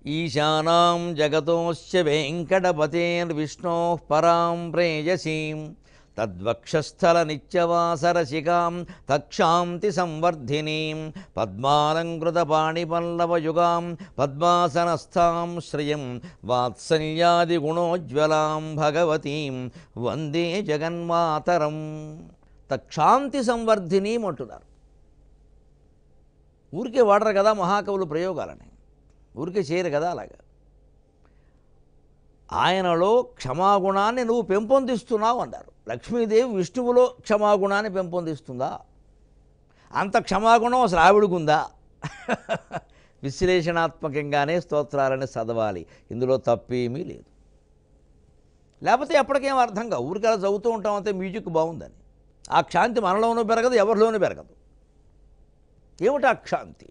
ఈశానాం జగతోశ్చ వెంకటపతేర్విష్ణో పరాం ప్రేయసీం తద్వక్షస్థలనిత్యవాసరసికాం తక్షాంతి సంవర్ధినీం పద్మాలంకృతపాణిపల్లవయుగాం పద్మాసనస్థాం శ్రియం వాత్సల్యాదిగుణోజ్వలాం భగవతీం వందే జగన్మాతరం తక్షాంతి సంవర్ధినీం అంటున్నారు ఊరికే వాడరు కదా మహాకవులు ప్రయోగాలని ఊరికే చేయరు కదా అలాగా ఆయనలో క్షమాగుణాన్ని నువ్వు పెంపొందిస్తున్నావు అన్నారు లక్ష్మీదేవి విష్ణువులో క్షమాగుణాన్ని పెంపొందిస్తుందా అంత క్షమాగుణం అసలు ఆవిడకుందా విశ్లేషణాత్మకంగానే స్తోత్రాలని చదవాలి ఇందులో తప్పేమీ లేదు లేకపోతే ఎప్పటికేం అర్థంగా ఊరికలా చదువుతూ ఉంటాం అంతే మ్యూజిక్ బాగుందని ఆ క్షాంతి మనలోనూ పెరగదు ఎవరిలోనూ పెరగదు ఏమిటి ఆ క్షాంతి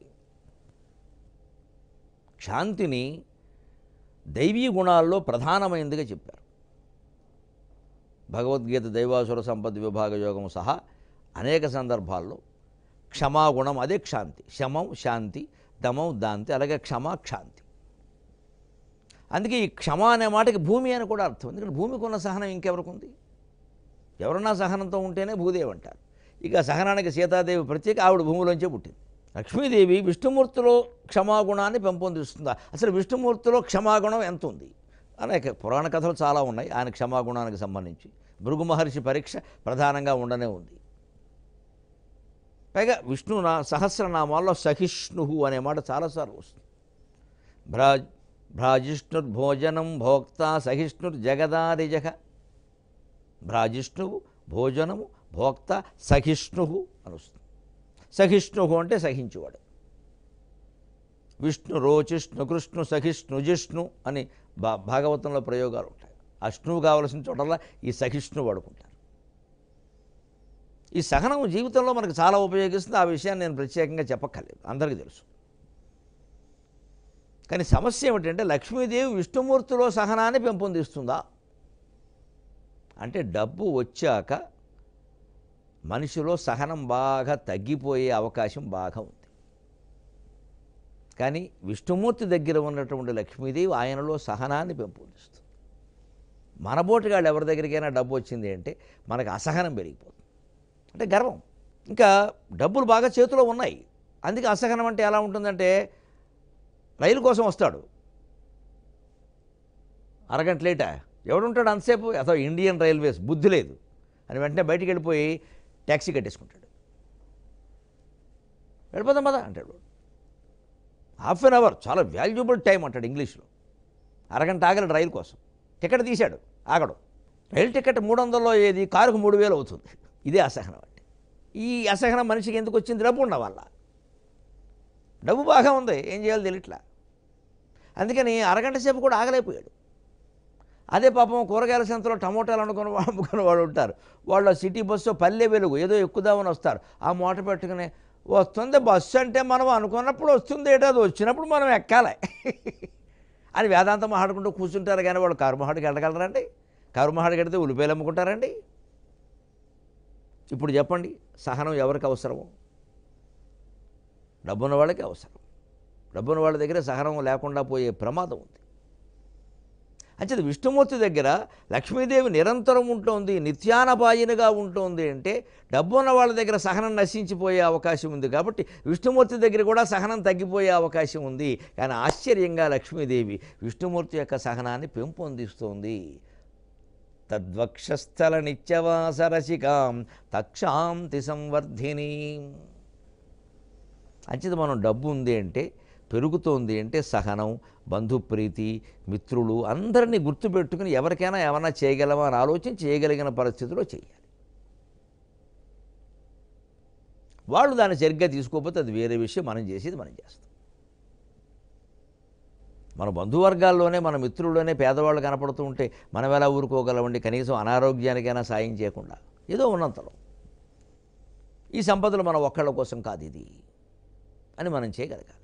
క్షాంతిని దైవీ గుణాల్లో ప్రధానమైనదిగా చెప్పారు భగవద్గీత దైవాసుర సంపద విభాగ యోగం సహా అనేక సందర్భాల్లో క్షమాగుణం అదే క్షాంతి శమం శాంతి దమం దాంతి అలాగే క్షమ క్షాంతి అందుకే ఈ క్షమ అనే మాటకి భూమి అని కూడా అర్థం ఎందుకంటే భూమికి ఉన్న సహనం ఇంకెవరికి ఉంది ఎవరన్నా సహనంతో ఉంటేనే భూదేవి అంటారు ఇక సహనానికి సీతాదేవి ప్రత్యేక ఆవిడ భూమిలోంచే పుట్టింది లక్ష్మీదేవి విష్ణుమూర్తిలో క్షమాగుణాన్ని పెంపొందిస్తుందా అసలు విష్ణుమూర్తిలో క్షమాగుణం ఎంత ఉంది అనేక పురాణ కథలు చాలా ఉన్నాయి ఆయన క్షమాగుణానికి సంబంధించి భృగు మహర్షి పరీక్ష ప్రధానంగా ఉండనే ఉంది పైగా విష్ణు నా సహస్రనామాల్లో సహిష్ణు అనే మాట చాలాసార్లు వస్తుంది భ్రా భ్రాజిష్ణుర్భోజనం భోక్త సహిష్ణుర్ జగదాదిజగ భ్రాజిష్ణువు భోజనము భోక్త సహిష్ణు అని వస్తుంది సహిష్ణు అంటే సహించువాడు విష్ణు రోచిష్ణు కృష్ణు సహిష్ణు జిష్ణు అని భా భాగవతంలో ప్రయోగాలు ఉంటాయి అష్ణువు కావలసిన చోటల్లా ఈ సహిష్ణు వాడుకుంటారు ఈ సహనం జీవితంలో మనకు చాలా ఉపయోగిస్తుంది ఆ విషయాన్ని నేను ప్రత్యేకంగా చెప్పక్కర్లేదు అందరికీ తెలుసు కానీ సమస్య ఏమిటంటే లక్ష్మీదేవి విష్ణుమూర్తిలో సహనాన్ని పెంపొందిస్తుందా అంటే డబ్బు వచ్చాక మనిషిలో సహనం బాగా తగ్గిపోయే అవకాశం బాగా ఉంది కానీ విష్ణుమూర్తి దగ్గర ఉన్నటువంటి లక్ష్మీదేవి ఆయనలో సహనాన్ని పెంపొందిస్తుంది మనబోటిగాళ్ళు ఎవరి దగ్గరికైనా డబ్బు వచ్చింది అంటే మనకు అసహనం పెరిగిపోతుంది అంటే గర్వం ఇంకా డబ్బులు బాగా చేతిలో ఉన్నాయి అందుకే అసహనం అంటే ఎలా ఉంటుందంటే రైలు కోసం వస్తాడు అరగంట లేటా ఎవడుంటాడు అంతసేపు అథవా ఇండియన్ రైల్వేస్ బుద్ధి లేదు అని వెంటనే బయటికి వెళ్ళిపోయి ట్యాక్సీ కట్టేసుకుంటాడు వెళ్ళిపోదాం పదా అంటాడు హాఫ్ అన్ అవర్ చాలా వాల్యుబుల్ టైం అంటాడు ఇంగ్లీష్లో అరగంట ఆగలడు రైలు కోసం టికెట్ తీశాడు ఆగడు రైలు టికెట్ మూడు వందల్లో ఏది కారుకు మూడు వేలు అవుతుంది ఇదే అసహనం అంటే ఈ అసహనం మనిషికి ఎందుకు వచ్చింది డబ్బు ఉన్న వల్ల డబ్బు బాగా ఉంది ఏం చేయాలో తెలియట్లా అందుకని అరగంట సేపు కూడా ఆగలేకపోయాడు అదే పాపం కూరగాయల సంతలో టమోటాలు అనుకుని అమ్ముకుని వాళ్ళు ఉంటారు వాళ్ళు సిటీ బస్సు పల్లె వెలుగు ఏదో ఎక్కుదామని వస్తారు ఆ మూట పెట్టుకుని వస్తుంది బస్సు అంటే మనం అనుకున్నప్పుడు వస్తుంది ఏటో అది వచ్చినప్పుడు మనం ఎక్కాలి అని వేదాంతం మాట్లాడుకుంటూ కూర్చుంటారు కానీ వాళ్ళు కారు మహాడికి వెళ్ళగలరండి కారు మహాడికి వెళితే ఉల్లిపాయలు అమ్ముకుంటారండి ఇప్పుడు చెప్పండి సహనం ఎవరికి అవసరము డబ్బున్న వాళ్ళకి అవసరం డబ్బున్న వాళ్ళ దగ్గర సహనం లేకుండా పోయే ప్రమాదం ఉంది అంచేది విష్ణుమూర్తి దగ్గర లక్ష్మీదేవి నిరంతరం ఉంటుంది నిత్యానపాయినిగా ఉంటుంది అంటే డబ్బు ఉన్న వాళ్ళ దగ్గర సహనం నశించిపోయే అవకాశం ఉంది కాబట్టి విష్ణుమూర్తి దగ్గర కూడా సహనం తగ్గిపోయే అవకాశం ఉంది కానీ ఆశ్చర్యంగా లక్ష్మీదేవి విష్ణుమూర్తి యొక్క సహనాన్ని పెంపొందిస్తోంది తద్వక్షస్థల నిత్యవాసరసికాం తక్షాంతి సంవర్ధిని అంచేది మనం డబ్బు ఉంది అంటే పెరుగుతోంది అంటే సహనం బంధుప్రీతి మిత్రులు అందరినీ గుర్తుపెట్టుకుని ఎవరికైనా ఏమైనా చేయగలమా అని ఆలోచన చేయగలిగిన పరిస్థితిలో చేయాలి వాళ్ళు దాన్ని సరిగ్గా తీసుకోకపోతే అది వేరే విషయం మనం చేసేది మనం చేస్తాం మన బంధువర్గాల్లోనే మన మిత్రుల్లోనే పేదవాళ్ళు కనపడుతూ ఉంటే మనం ఎలా ఊరుకోగలమండి కనీసం అనారోగ్యానికైనా సాయం చేయకుండా ఏదో ఉన్నంతలో ఈ సంపదలు మన ఒక్కళ్ళ కోసం కాదు ఇది అని మనం చేయగలగాలి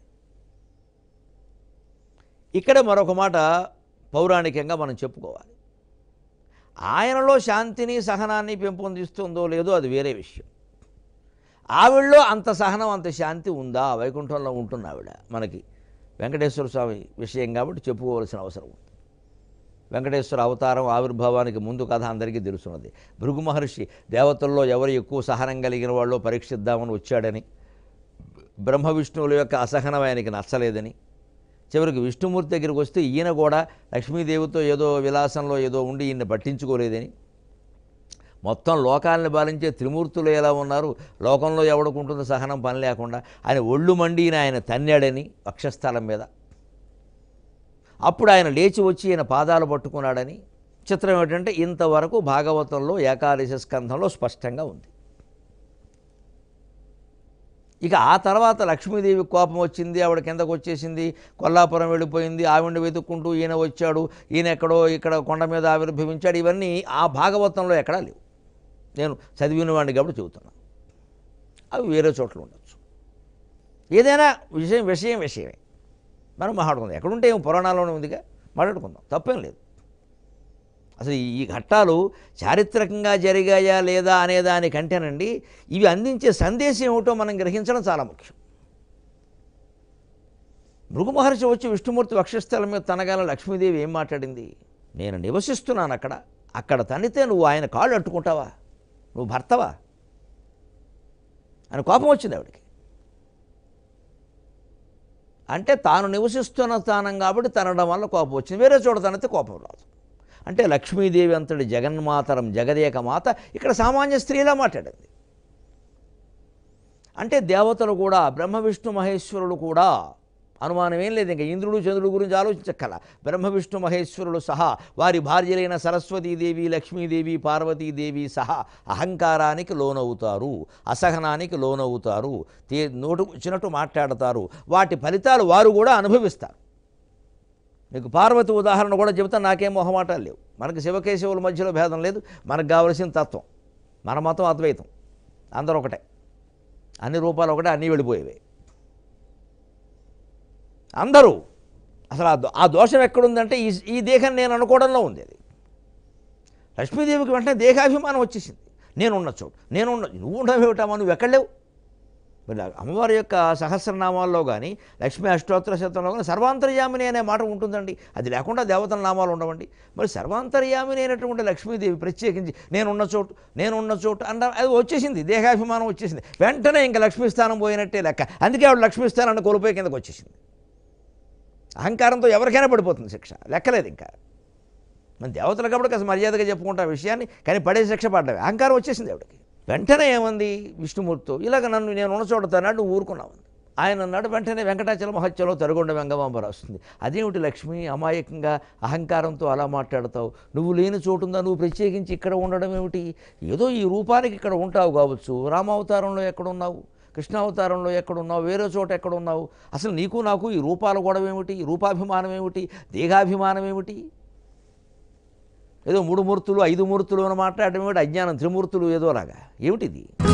ఇక్కడ మరొక మాట పౌరాణికంగా మనం చెప్పుకోవాలి ఆయనలో శాంతిని సహనాన్ని పెంపొందిస్తుందో లేదో అది వేరే విషయం ఆవిడలో అంత సహనం అంత శాంతి ఉందా వైకుంఠంలో ఉంటుంది ఆవిడ మనకి వెంకటేశ్వర స్వామి విషయం కాబట్టి చెప్పుకోవాల్సిన అవసరం ఉంది వెంకటేశ్వర అవతారం ఆవిర్భావానికి ముందు కథ అందరికీ తెలుసున్నది భృగు మహర్షి దేవతల్లో ఎవరు ఎక్కువ సహనం కలిగిన వాళ్ళు పరీక్షిద్దామని వచ్చాడని బ్రహ్మ విష్ణువుల యొక్క అసహనం ఆయనకి నచ్చలేదని చివరికి విష్ణుమూర్తి దగ్గరికి వస్తే ఈయన కూడా లక్ష్మీదేవితో ఏదో విలాసంలో ఏదో ఉండి ఈయన్ని పట్టించుకోలేదని మొత్తం లోకాలను పాలించే త్రిమూర్తులు ఎలా ఉన్నారు లోకంలో ఎవడుకుంటుందో సహనం పని లేకుండా ఆయన ఒళ్ళు మండిన ఆయన తన్నాడని వక్షస్థలం మీద అప్పుడు ఆయన లేచి వచ్చి ఈయన పాదాలు పట్టుకున్నాడని చిత్రం ఏంటంటే ఇంతవరకు భాగవతంలో ఏకాదశి స్కంధంలో స్పష్టంగా ఉంది ఇక ఆ తర్వాత లక్ష్మీదేవి కోపం వచ్చింది ఆవిడ కిందకు వచ్చేసింది కొల్లాపురం వెళ్ళిపోయింది ఆవిడ వెతుక్కుంటూ ఈయన వచ్చాడు ఈయన ఎక్కడో ఇక్కడ కొండ మీద ఆవిర్భవించాడు ఇవన్నీ ఆ భాగవతంలో ఎక్కడా లేవు నేను చదివిన వాడిని కాబట్టి చెబుతున్నా అవి వేరే చోట్ల ఉండొచ్చు ఏదైనా విషయం విషయం విషయమే మనం మాట్లాడుకుందాం ఎక్కడుంటే ఏం పురాణాల్లోనే ఉందిగా మాట్లాడుకుందాం తప్పేం లేదు అసలు ఈ ఘట్టాలు చారిత్రకంగా జరిగాయా లేదా అనే దానికంటేనండి ఇవి అందించే సందేశం ఏమిటో మనం గ్రహించడం చాలా ముఖ్యం భృగు మహర్షి వచ్చి విష్ణుమూర్తి వక్షస్థలం మీద తనగాల లక్ష్మీదేవి ఏం మాట్లాడింది నేను నివసిస్తున్నాను అక్కడ అక్కడ తనితే నువ్వు ఆయన కాళ్ళు అట్టుకుంటావా నువ్వు భర్తవా అని కోపం వచ్చింది ఆవిడకి అంటే తాను నివసిస్తున్న స్థానం కాబట్టి తనడం వల్ల కోపం వచ్చింది వేరే చోట తనైతే కోపం రాదు అంటే లక్ష్మీదేవి అంతటి జగన్మాతరం జగదేక మాత ఇక్కడ సామాన్య స్త్రీలా మాట్లాడింది అంటే దేవతలు కూడా బ్రహ్మ విష్ణు మహేశ్వరులు కూడా అనుమానం ఏం లేదు ఇంకా ఇంద్రుడు చంద్రుడు గురించి ఆలోచించక్కల బ్రహ్మ విష్ణు మహేశ్వరులు సహా వారి భార్యలైన సరస్వతీదేవి లక్ష్మీదేవి పార్వతీదేవి సహా అహంకారానికి లోనవుతారు అసహనానికి లోనవుతారు తే నోటు వచ్చినట్టు మాట్లాడతారు వాటి ఫలితాలు వారు కూడా అనుభవిస్తారు మీకు పార్వతి ఉదాహరణ కూడా చెబుతా నాకేం మొహమాటాలు లేవు మనకు శివకేశవుల మధ్యలో భేదం లేదు మనకు కావలసిన తత్వం మన మతం అద్వైతం అందరూ ఒకటే అన్ని రూపాలు ఒకటే అన్నీ వెళ్ళిపోయేవి అందరూ అసలు ఆ దో- ఆ దోషం ఎక్కడుందంటే ఈ ఈ దేహం నేను అనుకోవడంలో ఉంది అది లక్ష్మీదేవికి వెంటనే దేహాభిమానం వచ్చేసింది నేనున్న చోటు నేనున్న నువ్వు ఉండవేమిటమ్మా నువ్వు ఎక్కడలేవు మరి అమ్మవారి యొక్క సహస్రనామాల్లో కానీ లక్ష్మీ అష్టోత్తర శతంలో కానీ సర్వాంతర్యామిని అనే మాట ఉంటుందండి అది లేకుండా దేవతల నామాలు ఉండవండి మరి సర్వాంతర్యామిని అయినటువంటి లక్ష్మీదేవి ప్రత్యేకించి నేనున్న చోటు నేనున్న చోటు అన్న అది వచ్చేసింది దేహాభిమానం వచ్చేసింది వెంటనే ఇంకా లక్ష్మీ స్థానం పోయినట్టే లెక్క అందుకే ఆవిడ లక్ష్మీ స్థానాన్ని కోల్పోయి కిందకు వచ్చేసింది అహంకారంతో ఎవరికైనా పడిపోతుంది శిక్ష లెక్కలేదు ఇంకా మన దేవతలు కాబట్టి కాస్త మర్యాదగా చెప్పుకుంటా ఆ విషయాన్ని కానీ పడే శిక్ష పడ్డవి అహంకారం వచ్చేసింది ఆవిడకి వెంటనే ఏమంది విష్ణుమూర్తితో ఇలాగ నన్ను నేను ఉన్న చూడతాను నువ్వు ఊరుకున్నావు ఆయన అన్నాడు వెంటనే వెంకటాచల మహత్యలో తరగొండ వెంగమాంబ వస్తుంది అదేమిటి లక్ష్మి అమాయకంగా అహంకారంతో అలా మాట్లాడతావు నువ్వు లేని చోటుందా నువ్వు ప్రత్యేకించి ఇక్కడ ఉండడం ఏమిటి ఏదో ఈ రూపానికి ఇక్కడ ఉంటావు కావచ్చు రామావతారంలో ఎక్కడున్నావు కృష్ణావతారంలో ఎక్కడున్నావు వేరే చోట ఎక్కడున్నావు అసలు నీకు నాకు ఈ రూపాల గొడవ ఏమిటి రూపాభిమానం ఏమిటి దేహాభిమానం ఏమిటి ఏదో మూడు మూర్తులు ఐదు మూర్తులు అని మాట్లాడడం ఏమిటి అజ్ఞానం త్రిమూర్తులు ఏదోలాగా ఏమిటిది